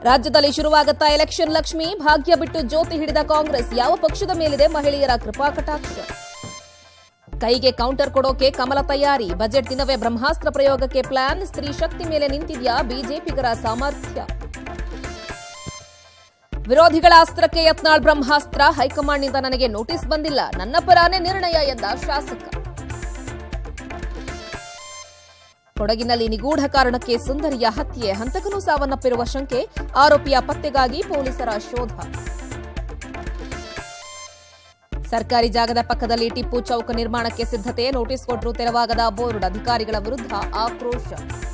ರಾಜ್ಯದಲ್ಲಿ ಶುರುವಾಗುತ್ತಾ ಎಲೆಕ್ಷನ್ ಲಕ್ಷ್ಮಿ ಭಾಗ್ಯ ಬಿಟ್ಟು ಜ್ಯೋತಿ ಹಿಡಿದ ಕಾಂಗ್ರೆಸ್ ಯಾವ ಪಕ್ಷದ ಮೇಲಿದೆ ಮಹಿಳೆಯರ ಕೃಪಾ ಕಟಾಕ್ಷ ಕೈಗೆ ಕೌಂಟರ್ ಕೊಡೋಕೆ ಕಮಲ ತಯಾರಿ ಬಜೆಟ್ ದಿನವೇ ಬ್ರಹ್ಮಾಸ್ತ್ರ ಪ್ರಯೋಗಕ್ಕೆ ಪ್ಲಾನ್ ಸ್ತ್ರೀ ಶಕ್ತಿ ಮೇಲೆ ನಿಂತಿದ್ಯಾ ಬಿಜೆಪಿಗರ ಸಾಮರ್ಥ್ಯ ವಿರೋಧಿಗಳ ಅಸ್ತ್ರಕ್ಕೆ ಯತ್ನಾಳ್ ಬ್ರಹ್ಮಾಸ್ತ್ರ ಹೈಕಮಾಂಡ್ನಿಂದ ನನಗೆ ನೋಟಿಸ್ ಬಂದಿಲ್ಲ ನನ್ನ ಪರಾನೇ ನಿರ್ಣಯ ಎಂದ ಶಾಸಕ ಕೊಡಗಿನಲ್ಲಿ ನಿಗೂಢ ಕಾರಣಕ್ಕೆ ಸುಂದರಿಯ ಹತ್ಯೆ ಹಂತಕನೂ ಸಾವನ್ನಪ್ಪಿರುವ ಶಂಕೆ ಆರೋಪಿಯ ಪತ್ತೆಗಾಗಿ ಪೊಲೀಸರ ಶೋಧ ಸರ್ಕಾರಿ ಜಾಗದ ಪಕ್ಕದಲ್ಲಿ ಟಿಪ್ಪು ಚೌಕ ನಿರ್ಮಾಣಕ್ಕೆ ಸಿದ್ಧತೆ ನೋಟಿಸ್ ಕೊಟ್ಟರು ತೆರವಾಗದ ಬೋರ್ಡ್ ಅಧಿಕಾರಿಗಳ ವಿರುದ್ಧ ಆಕ್ರೋಶ